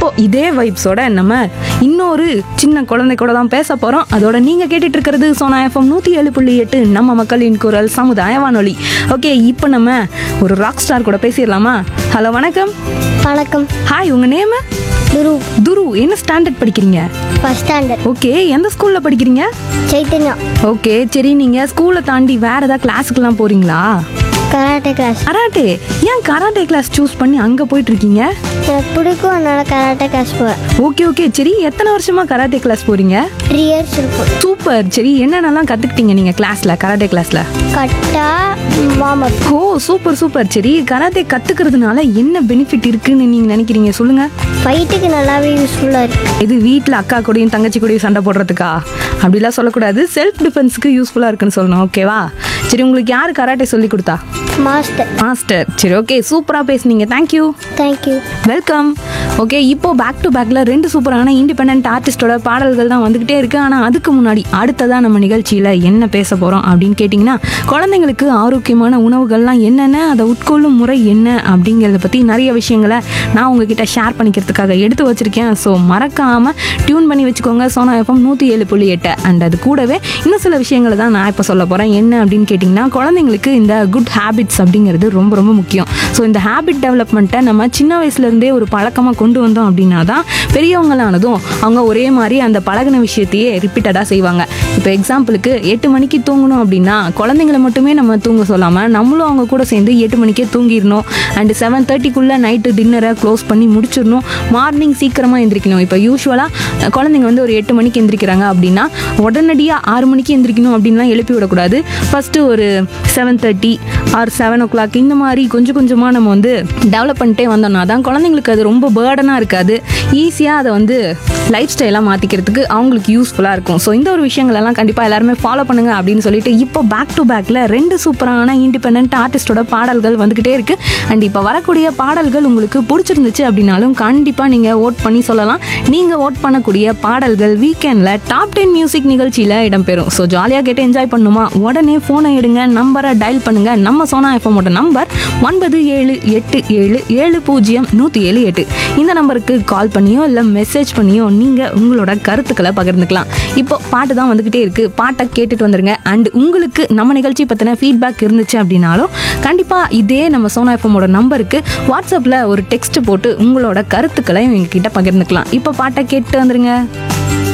இப்போ இதே வைப்ஸோட நம்ம இன்னொரு சின்ன குழந்தை கூட தான் பேச போறோம் அதோட நீங்க கேட்டுட்டு இருக்கிறது சோனா எஃப்எம் நூத்தி ஏழு புள்ளி எட்டு நம்ம மக்களின் குரல் சமுதாய வானொலி ஓகே இப்போ நம்ம ஒரு ராக் ஸ்டார் கூட பேசிடலாமா ஹலோ வணக்கம் வணக்கம் ஹாய் உங்க நேம் குரு துரு என்ன ஸ்டாண்டர்ட் படிக்கிறீங்க ஃபர்ஸ்ட் ஸ்டாண்டர்ட் ஓகே எந்த ஸ்கூல்ல படிக்கிறீங்க சைத்தன்யா ஓகே சரி நீங்க ஸ்கூலை தாண்டி வேற ஏதாவது கிளாஸுக்குலாம் போறீங்களா கராட்டே கிளாஸ் கராட்டே ஏன் கராட்டே கிளாஸ் சூஸ் பண்ணி அங்க போயிட்டு இருக்கீங்க எனக்கு பிடிக்கும் அதனால கராட்டே கிளாஸ் போவேன் ஓகே ஓகே சரி எத்தனை வருஷமா கராட்டே கிளாஸ் போறீங்க த்ரீ இயர்ஸ் இருக்கும் சூப்பர் சரி என்னென்னலாம் கத்துக்கிட்டீங்க நீங்க கிளாஸ்ல கராட்டே கிளாஸ்ல கட்டா வார்ம் ஓ சூப்பர் சூப்பர் சரி கராத்தே கத்துக்கிறதுனால என்ன பெனிஃபிட் இருக்குன்னு நீங்க நினைக்கிறீங்க சொல்லுங்க ஃபைட்டுக்கு நல்லாவே யூஸ்ஃபுல்லாக இருக்கு இது வீட்டில் அக்கா கூடயும் தங்கச்சி கூடயும் சண்டை போடுறதுக்கா அப்படிலாம் சொல்லக்கூடாது செல்ஃப் டிஃபென்ஸ்க்கு யூஸ்ஃபுல்லாக இருக்குன்னு சொல்லணும் ஓகேவா சரி உங்களுக்கு யார் கராட்டே சொல்லி கொடுத்தா மாஸ்டர் மாஸ்டர் சரி ஓகே சூப்பராக பேசுனீங்க தேங்க்யூ தேங்க்யூ வெல்கம் ஓகே இப்போ பேக் டு பேக்கில் ரெண்டு சூப்பரான இண்டிபெண்ட் ஆர்டிஸ்டோட பாடல்கள் தான் வந்துக்கிட்டே இருக்கு ஆனால் அதுக்கு முன்னாடி அடுத்ததாக நம்ம நிகழ்ச்சியில் என்ன பேச போகிறோம் அப்படின்னு கேட்டிங்கன்னா குழந்தைங்களுக்கு ஆரோக்கியமான உணவுகள்லாம் என்னென்ன அதை உட்கொள்ளும் முறை என்ன அப்படிங்கிறத பற்றி நிறைய விஷயங்களை நான் உங்ககிட்ட ஷேர் பண்ணிக்கிறதுக்காக எடுத்து வச்சிருக்கேன் ஸோ மறக்காமல் டியூன் பண்ணி வச்சுக்கோங்க சோனா எஃப்எம் நூற்றி ஏழு புள்ளி எட்டு அண்ட் அது கூடவே இன்னும் சில விஷயங்களை தான் நான் இப்போ சொல்ல போகிறேன் என்ன அப்படின்னு கேட்டிங்கன்னா குழந்தைங்களுக்கு இந்த குட் ஹேபிட்ஸ் அப்படிங்கிறது ரொம்ப ரொம்ப முக்கியம் ஸோ இந்த ஹேபிட் டெவலப்மெண்ட்டை நம்ம சின்ன வயசுலேருந்தே ஒரு பழக்கமாக கொண்டு வந்தோம் அப்படின்னா தான் பெரியவங்களானதும் அவங்க ஒரே மாதிரி அந்த பழகின விஷயத்தையே ரிப்பீட்டடாக செய்வாங்க இப்போ எக்ஸாம்பிளுக்கு எட்டு மணிக்கு தூங்கணும் அப்படின்னா குழந்தைங்கள மட்டுமே நம்ம தூங்க சொல்லாமல் நம்மளும் அவங்க கூட சேர்ந்து எட்டு மணிக்கே தூங்கிடணும் அண்ட் செவன் தேர்ட்டிக்குள்ளே நைட்டு டின்னரை க்ளோஸ் பண்ணி முடிச்சிடணும் மார்னிங் சீக்கிரமாக எந்திரிக்கணும் இப்போ யூஸ்வலாக குழந்தைங்க வந்து ஒரு எட்டு மணிக்கு எந்திரிக்கிறாங்க அப்படின்னா உடனடியாக ஆறு மணிக்கு எந்திரிக்கணும் அப்படின்லாம் எழுப்பி விடக்கூடாது ஃபஸ்ட்டு ஒரு seven thirty or seven o'clock இந்த மாதிரி கொஞ்சம் கொஞ்சமாக நம்ம வந்து டெவலப் பண்ணிட்டே வந்தோம்னா தான் குழந்தைங்களுக்கு அது ரொம்ப பேர்டனாக இருக்காது ஈஸியாக அதை வந்து லைஃப் ஸ்டைலாக மாற்றிக்கிறதுக்கு அவங்களுக்கு யூஸ்ஃபுல்லாக இருக்கும் ஸோ இந்த ஒரு விஷயங்கள் எல்லாம் கண்டிப்பாக எல்லாருமே ஃபாலோ பண்ணுங்க அப்படின்னு சொல்லிட்டு இப்போ பேக் டு பேக்கில் ரெண்டு சூப்பரான இண்டிபெண்ட் ஆர்டிஸ்டோட பாடல்கள் வந்துக்கிட்டே இருக்கு அண்ட் இப்போ வரக்கூடிய பாடல்கள் உங்களுக்கு பிடிச்சிருந்துச்சு அப்படின்னாலும் கண்டிப்பாக நீங்கள் ஓட் பண்ணி சொல்லலாம் நீங்கள் ஓட் பண்ணக்கூடிய பாடல்கள் வீக்கெண்டில் டாப் டென் மியூசிக் நிகழ்ச்சியில் இடம்பெறும் ஸோ ஜாலியாக கேட்டு என்ஜாய் பண்ணுமா உடனே ஃபோனை எடுங்க நம்பரை டயல் பண்ணுங்க நம்ம சோனா எஃப்எம்மோட நம்பர் ஒன்பது ஏழு எட்டு ஏழு ஏழு பூஜ்ஜியம் நூற்றி ஏழு எட்டு இந்த நம்பருக்கு கால் பண்ணியோ இல்லை மெசேஜ் பண்ணியோ நீங்கள் உங்களோட கருத்துக்களை பகிர்ந்துக்கலாம் இப்போ பாட்டு தான் வந்துக்கிட்டே இருக்குது பாட்டை கேட்டுட்டு வந்துருங்க அண்ட் உங்களுக்கு நம்ம நிகழ்ச்சி பற்றின ஃபீட்பேக் இருந்துச்சு அப்படின்னாலும் கண்டிப்பாக இதே நம்ம சோனா எஃப்எம்மோட நம்பருக்கு வாட்ஸ்அப்பில் ஒரு டெக்ஸ்ட் போட்டு உங்களோட கருத்துக்களை எங்ககிட்ட பகிர்ந்துக்கலாம் இப்போ பாட்டை கேட்டு வந்துருங்க